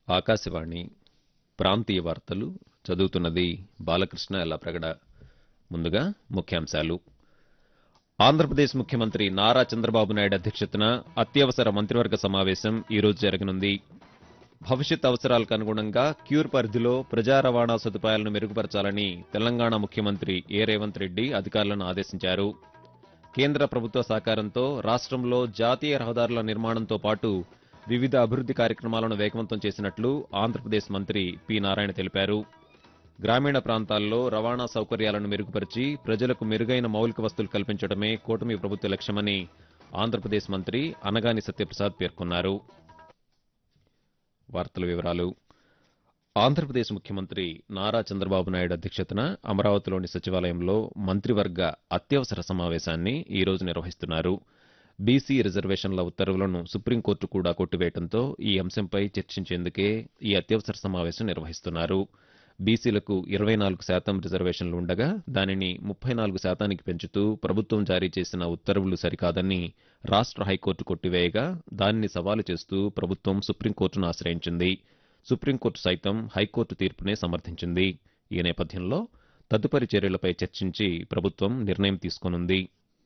ఆకాశవాణి ప్రాంతీయ వార్తలు చదువుతున్నది బాలకృష్ణ ఎల్లప్రగడ ముందుగా ముఖ్యాంశాలు ఆంధ్రప్రదేశ్ ముఖ్యమంత్రి నారా చంద్రబాబు నాయుడు అధ్యక్షతన అత్యవసర మంత్రివర్గ సమావేశం ఈ రోజు జరగనుంది భవిష్యత్ అవసరాలకు అనుగుణంగా క్యూర్ పరిధిలో ప్రజా రవాణా సదుపాయాలను మెరుగుపరచాలని తెలంగాణ ముఖ్యమంత్రి ఏ రేవంత్ రెడ్డి అధికారులను ఆదేశించారు కేంద్ర ప్రభుత్వ సహకారంతో రాష్ట్రంలో జాతీయ రహదారుల నిర్మాణంతో పాటు వివిధ అభివృద్ధి కార్యక్రమాలను వేగవంతం చేసినట్లు ఆంధ్రప్రదేశ్ మంత్రి పి నారాయణ తెలిపారు గ్రామీణ ప్రాంతాల్లో రవాణా సౌకర్యాలను మెరుగుపరిచి ప్రజలకు మెరుగైన మౌలిక వస్తువులు కల్పించడమే కూటమి ప్రభుత్వ లక్ష్యమని ఆంధ్రప్రదేశ్ మంత్రి అనగాని సత్యప్రసాద్ పేర్కొన్నారు వార్తల వివరాలు ఆంధ్రప్రదేశ్ ముఖ్యమంత్రి నారా చంద్రబాబు నాయుడు అధ్యక్షతన అమరావతిలోని సచివాలయంలో మంత్రివర్గ అత్యవసర సమావేశాన్ని ఈ రోజు నిర్వహిస్తున్నారు బీసీ రిజర్వేషన్ల ఉత్తర్వులను సుప్రీంకోర్టు కూడా కొట్టివేయడంతో ఈ అంశంపై చర్చించేందుకే ఈ అత్యవసర సమావేశం నిర్వహిస్తున్నారు బీసీలకు ఇరవై నాలుగు శాతం రిజర్వేషన్లు ఉండగా దానిని ముప్పై నాలుగు శాతానికి పెంచుతూ ప్రభుత్వం జారీ చేసిన ఉత్తర్వులు సరికాదని రాష్ట్ర హైకోర్టు కొట్టివేయగా దానిని సవాలు చేస్తూ ప్రభుత్వం సుప్రీంకోర్టును ఆశ్రయించింది సుప్రీంకోర్టు సైతం హైకోర్టు తీర్పునే సమర్థించింది ఈ నేపథ్యంలో తదుపరి చర్యలపై చర్చించి ప్రభుత్వం నిర్ణయం తీసుకోనుంది